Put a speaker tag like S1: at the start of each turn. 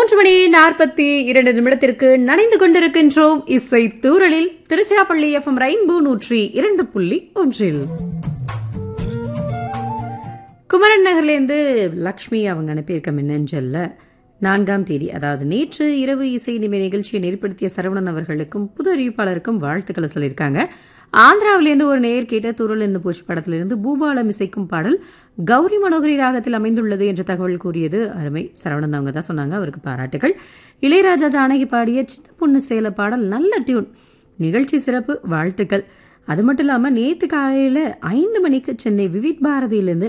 S1: மூன்று மணி நாற்பத்தி இரண்டு நிமிடத்திற்கு நனைந்து கொண்டிருக்கின்றோம் இசை தூரலில் திருச்சிராப்பள்ளி எஃப்எம் ரெயின்போ நூற்றி இரண்டு புள்ளி ஒன்றில் குமரன் நகர்லேருந்து லக்ஷ்மி அவங்க அனுப்பியிருக்க மின்னஞ்சல்ல நான்காம் தேதி அதாவது நேற்று இரவு இசை நிமை நிகழ்ச்சியை நெறிப்படுத்திய சரவணன் அவர்களுக்கும் புது அறிவிப்பாளருக்கும் வாழ்த்துக்களை சொல்லியிருக்காங்க ஆந்திராவிலேருந்து ஒரு நேர் கேட்ட துருள் என்ன பூச்சி படத்திலிருந்து பூபாலம் இசைக்கும் பாடல் கௌரி மனோகரி ராகத்தில் அமைந்துள்ளது என்ற தகவல் கூறியது அருமை சரவணன் அவங்க தான் சொன்னாங்க அவருக்கு பாராட்டுகள் இளையராஜா ஜானகி பாடிய சின்ன பொண்ணு சேல பாடல் நல்ல டியூன் நிகழ்ச்சி சிறப்பு வாழ்த்துக்கள் அது மட்டும் இல்லாமல் நேற்று காலையில் ஐந்து மணிக்கு சென்னை விவித் பாரதியிலேருந்து